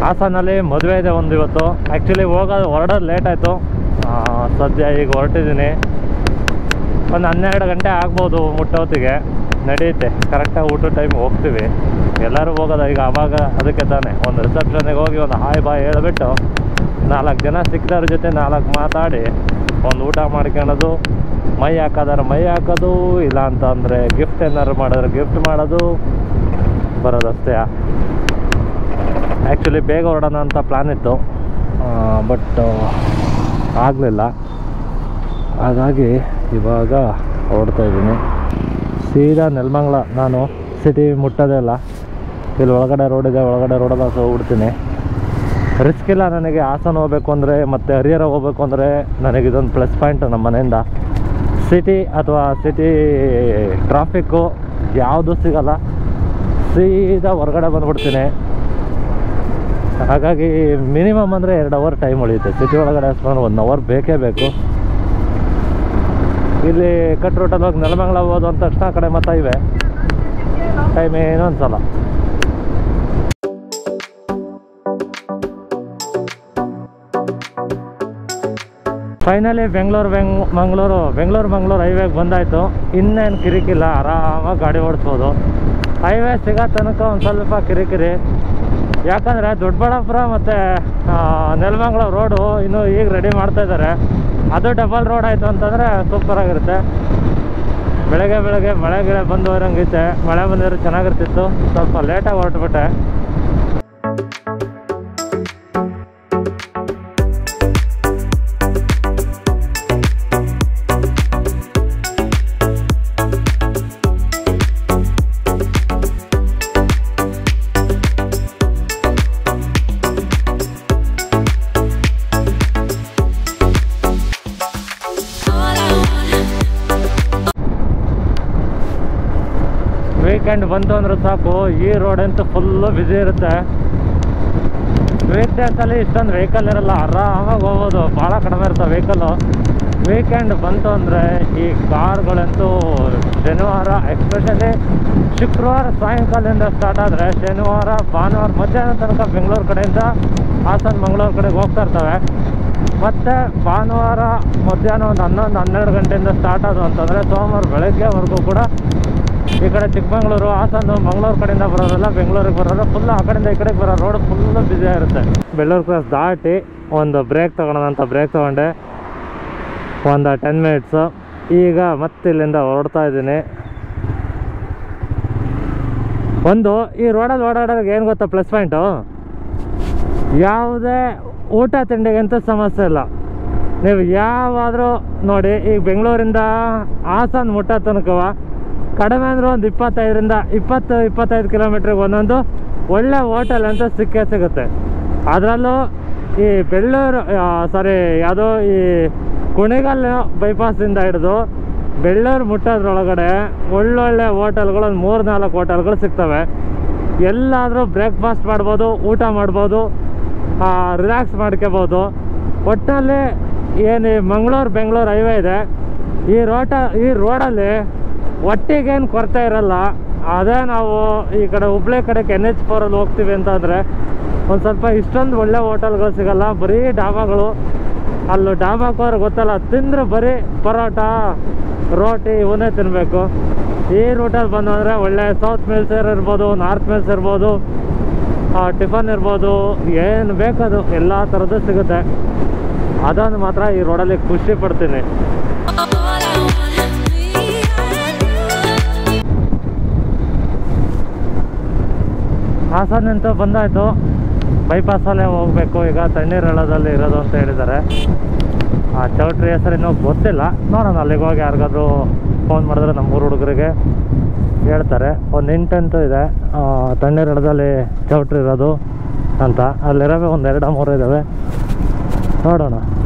ಹಾಸನಲ್ಲಿ ಮದುವೆ ಇದೆ ಒಂದು ಇವತ್ತು ಆ್ಯಕ್ಚುಲಿ ಹೋಗೋದು ಹೊರಡೋದು ಲೇಟ್ ಆಯಿತು ಸದ್ಯ ಈಗ ಹೊರಟಿದ್ದೀನಿ ಒಂದು ಹನ್ನೆರಡು ಗಂಟೆ ಆಗ್ಬೋದು ಮುಟ್ಟೋತ್ತಿಗೆ ನಡೆಯುತ್ತೆ ಕರೆಕ್ಟಾಗಿ ಊಟದ ಟೈಮ್ ಹೋಗ್ತೀವಿ ಎಲ್ಲರೂ ಹೋಗೋದು ಈಗ ಅವಾಗ ಅದಕ್ಕೆ ತಾನೆ ಒಂದು ರಿಸೆಪ್ಷನ್ಗೆ ಹೋಗಿ ಒಂದು ಹಾಯ್ ಬಾಯ್ ಹೇಳ್ಬಿಟ್ಟು ನಾಲ್ಕು ಜನ ಸಿಕ್ಕಿದವ್ರ ಜೊತೆ ನಾಲ್ಕು ಮಾತಾಡಿ ಒಂದು ಊಟ ಮಾಡ್ಕೊಳ್ಳೋದು ಮೈ ಹಾಕೋದಾರೆ ಮೈ ಹಾಕೋದು ಇಲ್ಲ ಅಂತ ಅಂದರೆ ಗಿಫ್ಟ್ ಏನಾದ್ರು ಮಾಡಿದ್ರೆ ಗಿಫ್ಟ್ ಮಾಡೋದು ಬರೋದಷ್ಟೇ ಆ್ಯಕ್ಚುಲಿ ಬೇಗ ಹೊರಡೋಣ ಅಂತ ಪ್ಲ್ಯಾನ್ ಇತ್ತು ಬಟ್ ಆಗಲಿಲ್ಲ ಹಾಗಾಗಿ ಇವಾಗ ಹೊರಡ್ತಾ ಇದ್ದೀನಿ ಸೀದಾ ನೆಲಮಂಗ್ಲ ನಾನು ಸಿಟಿ ಮುಟ್ಟೋದೇ ಇಲ್ಲ ಇಲ್ಲಿ ಒಳಗಡೆ ರೋಡ್ ಇದೆ ಒಳಗಡೆ ರೋಡಲ್ಲ ಹೋಗ್ಬಿಡ್ತೀನಿ ರಿಸ್ಕ್ ಇಲ್ಲ ನನಗೆ ಹಾಸನ ಹೋಗ್ಬೇಕು ಅಂದರೆ ಮತ್ತು ಹರಿಹರ ಹೋಗ್ಬೇಕು ಅಂದರೆ ನನಗೆ ಇದೊಂದು ಪ್ಲಸ್ ಪಾಯಿಂಟ್ ನಮ್ಮ ಮನೆಯಿಂದ ಸಿಟಿ ಅಥವಾ ಸಿಟಿ ಟ್ರಾಫಿಕ್ಕು ಯಾವುದು ಸಿಗಲ್ಲ ಸೀದಾ ಹೊರಗಡೆ ಬಂದ್ಬಿಡ್ತೀನಿ ಹಾಗಾಗಿ ಮಿನಿಮಮ್ ಅಂದರೆ ಎರಡು ಅವರ್ ಟೈಮ್ ಉಳಿಯುತ್ತೆ ಸಿಟಿ ಒಳಗಡೆ ಅಷ್ಟೊಂದು ಒನ್ ಅವರ್ ಬೇಕೇ ಬೇಕು ಇಲ್ಲಿ ಕಟ್ ರೂಟಲ್ಲಿ ಹೋಗಿ ನೆಲಮಂಗಲ ಹೋಗೋದು ಅಂದ ತಕ್ಷಣ ಆ ಕಡೆ ಮತ್ತ ಇವೆ ಟೈಮ್ ಏನೂ ಅನ್ಸಲ್ಲ ಫೈನಲಿ ಬೆಂಗಳೂರು ಬೆಂಗ್ ಮಂಗಳೂರು ಬೆಂಗಳೂರು ಮಂಗಳೂರು ಹೈವೇಗೆ ಬಂದಾಯಿತು ಇನ್ನೇನು ಕಿರಿಕಿಲ್ಲ ಆರಾಮಾಗಿ ಗಾಡಿ ಓಡಿಸ್ಬೋದು ಹೈವೇ ಸಿಗೋ ತನಕ ಒಂದು ಸ್ವಲ್ಪ ಕಿರಿಕಿರಿ ಯಾಕಂದರೆ ದೊಡ್ಡಬಳ್ಳಾಪುರ ಮತ್ತು ನೆಲಮಂಗಲ ರೋಡು ಇನ್ನೂ ಈಗ ರೆಡಿ ಮಾಡ್ತಾ ಇದ್ದಾರೆ ಅದು ಡಬಲ್ ರೋಡ್ ಆಯಿತು ಅಂತಂದರೆ ಸೂಪರಾಗಿರುತ್ತೆ ಬೆಳಗ್ಗೆ ಬೆಳಗ್ಗೆ ಮಳೆ ಗಿಳೆ ಬಂದು ಹೋರಂಗೈತೆ ಮಳೆ ಬಂದಿದ್ರೆ ಚೆನ್ನಾಗಿರ್ತಿತ್ತು ಸ್ವಲ್ಪ ಲೇಟಾಗಿ ಹೊರಟ್ಬಿಟ್ಟೆ ವೀಕೆಂಡ್ ಬಂತು ಅಂದ್ರೆ ಸಾಕು ಈ ರೋಡ್ ಅಂತೂ ಫುಲ್ಲು ಬ್ಯುಸಿ ಇರುತ್ತೆ ವೀಕ್ ಡೇಸಲ್ಲಿ ಇಷ್ಟೊಂದು ವೆಹಿಕಲ್ ಇರಲ್ಲ ಆರಾಮಾಗಿ ಹೋಗ್ಬೋದು ಭಾಳ ಕಡಿಮೆ ಇರ್ತವೆ ವೆಹಿಕಲ್ಲು ವೀಕೆಂಡ್ ಬಂತು ಅಂದರೆ ಈ ಕಾರ್ಗಳಂತೂ ಶನಿವಾರ ಎಸ್ಪೆಷಲಿ ಶುಕ್ರವಾರ ಸಾಯಂಕಾಲದಿಂದ ಸ್ಟಾರ್ಟ್ ಆದರೆ ಶನಿವಾರ ಭಾನುವಾರ ಮಧ್ಯಾಹ್ನ ತನಕ ಬೆಂಗಳೂರು ಕಡೆಯಿಂದ ಹಾಸನ ಮಂಗಳೂರು ಕಡೆಗೆ ಹೋಗ್ತಾ ಇರ್ತವೆ ಮತ್ತು ಭಾನುವಾರ ಮಧ್ಯಾಹ್ನ ಒಂದು ಹನ್ನೊಂದು ಹನ್ನೆರಡು ಗಂಟೆಯಿಂದ ಸ್ಟಾರ್ಟ್ ಆದವು ಅಂತಂದರೆ ಸೋಮವಾರ ಬೆಳಗ್ಗೆವರೆಗೂ ಕೂಡ ಈ ಕಡೆ ಚಿಕ್ಕಮಗಳೂರು ಹಾಸನ ಮಂಗಳೂರು ಕಡೆಯಿಂದ ಬರೋರೆಲ್ಲ ಬೆಂಗಳೂರಿಗೆ ಬರೋರು ಫುಲ್ ಆ ಕಡೆಯಿಂದ ಈ ಕಡೆಗೆ ಬರೋ ರೋಡ್ ಫುಲ್ಲು ಬ್ಯುಸಿ ಆಗಿರುತ್ತೆ ಬೆಳ್ಳೂರು ಕ್ರಾಸ್ ದಾಟಿ ಒಂದು ಬ್ರೇಕ್ ತೊಗೊಳೋಣ ಅಂತ ಬ್ರೇಕ್ ತೊಗೊಂಡೆ ಒಂದು ಟೆನ್ ಮಿನಿಟ್ಸು ಈಗ ಮತ್ತೆ ಇಲ್ಲಿಂದ ಹೊರಡ್ತಾ ಇದ್ದೀನಿ ಒಂದು ಈ ರೋಡಲ್ಲಿ ಓಡಾಡೋರಿಗೆ ಏನು ಗೊತ್ತಾ ಪ್ಲಸ್ ಪಾಯಿಂಟು ಯಾವುದೇ ಊಟ ತಿಂಡಿಗಂತೂ ಸಮಸ್ಯೆ ಇಲ್ಲ ನೀವು ಯಾವಾದರೂ ನೋಡಿ ಈಗ ಬೆಂಗಳೂರಿಂದ ಹಾಸನ ಮುಟ್ಟೋ ತನಕವ ಕಡಿಮೆ ಅಂದರೆ ಒಂದು ಇಪ್ಪತ್ತೈದರಿಂದ ಇಪ್ಪತ್ತು ಇಪ್ಪತ್ತೈದು ಕಿಲೋಮೀಟ್ರಿಗೆ ಒಂದೊಂದು ಒಳ್ಳೆ ಹೋಟೆಲ್ ಅಂತ ಸಿಕ್ಕೇ ಸಿಗುತ್ತೆ ಅದರಲ್ಲೂ ಈ ಬೆಳ್ಳೂರು ಸಾರಿ ಯಾವುದೋ ಈ ಕುಣಿಗಲ್ ಬೈಪಾಸಿಂದ ಹಿಡಿದು ಬೆಳ್ಳೂರು ಮುಟ್ಟೋದ್ರೊಳಗಡೆ ಒಳ್ಳೊಳ್ಳೆ ಹೋಟೆಲ್ಗಳು ಒಂದು ಮೂರು ನಾಲ್ಕು ಹೋಟೆಲ್ಗಳು ಸಿಗ್ತವೆ ಎಲ್ಲಾದರೂ ಬ್ರೇಕ್ಫಾಸ್ಟ್ ಮಾಡ್ಬೋದು ಊಟ ಮಾಡ್ಬೋದು ರಿಲ್ಯಾಕ್ಸ್ ಮಾಡ್ಕೋಬೋದು ಒಟ್ಟಿನಲ್ಲಿ ಏನು ಈ ಮಂಗಳೂರು ಬೆಂಗಳೂರು ಹೈವೇ ಇದೆ ಈ ರೋಟ ಈ ರೋಡಲ್ಲಿ ಒಟ್ಟಿಗೇನು ಕೊರತೆ ಇರಲ್ಲ ಅದೇ ನಾವು ಈ ಕಡೆ ಹುಬ್ಳಿ ಕಡೆಗೆ ಎನ್ ಎಚ್ ಫೋರಲ್ಲಿ ಹೋಗ್ತೀವಿ ಅಂತಂದರೆ ಒಂದು ಸ್ವಲ್ಪ ಇಷ್ಟೊಂದು ಒಳ್ಳೆ ಹೋಟೆಲ್ಗಳು ಸಿಗಲ್ಲ ಬರೀ ಡಾಬಾಗಳು ಅಲ್ಲೂ ಡಾಬಾಕ್ಕೆ ಹೋದ್ರೆ ಗೊತ್ತಲ್ಲ ತಿಂದ್ರೆ ಬರೀ ಪರೋಟ ರೋಟಿ ಇವನ್ನೇ ತಿನ್ನಬೇಕು ಈ ರೂಟಲ್ಲಿ ಬಂದು ಅಂದರೆ ಒಳ್ಳೆ ಸೌತ್ ಮಿಲ್ಸರ್ ಇರ್ಬೋದು ನಾರ್ತ್ ಮಿಲ್ಸ್ ಇರ್ಬೋದು ಟಿಫನ್ ಇರ್ಬೋದು ಏನು ಬೇಕದು ಎಲ್ಲ ಥರದ್ದು ಸಿಗುತ್ತೆ ಅದೊಂದು ಮಾತ್ರ ಈ ರೋಡಲ್ಲಿ ಖುಷಿ ಪಡ್ತೀನಿ All I wanna be and you. ಹಾಸನಂತೂ ಬಂದಾಯಿತು ಬೈಪಾಸಲ್ಲೇ ಹೋಗಬೇಕು ಈಗ ತಣ್ಣೀರಳ್ಳದಲ್ಲಿ ಇರೋದು ಅಂತ ಹೇಳಿದ್ದಾರೆ ಆ ಚೌಟ್ರಿ ಹೆಸರಿನ್ನೂ ಗೊತ್ತಿಲ್ಲ ನೋಡೋಣ ಅಲ್ಲಿಗೆ ಹೋಗಿ ಯಾರಿಗಾದ್ರೂ ಫೋನ್ ಮಾಡಿದ್ರೆ ನಮ್ಮ ಊರು ಹುಡುಗರಿಗೆ ಹೇಳ್ತಾರೆ ಒಂದು ಇಂಟೆಂಟು ಇದೆ ಆ, ತಣ್ಣೀರಳ್ಳದಲ್ಲಿ ಚೌಟ್ರಿ ಇರೋದು ಅಂತ ಅಲ್ಲಿರೋವೆ ಒಂದು ಎರಡು ಮೂರು ಇದ್ದಾವೆ ನೋಡೋಣ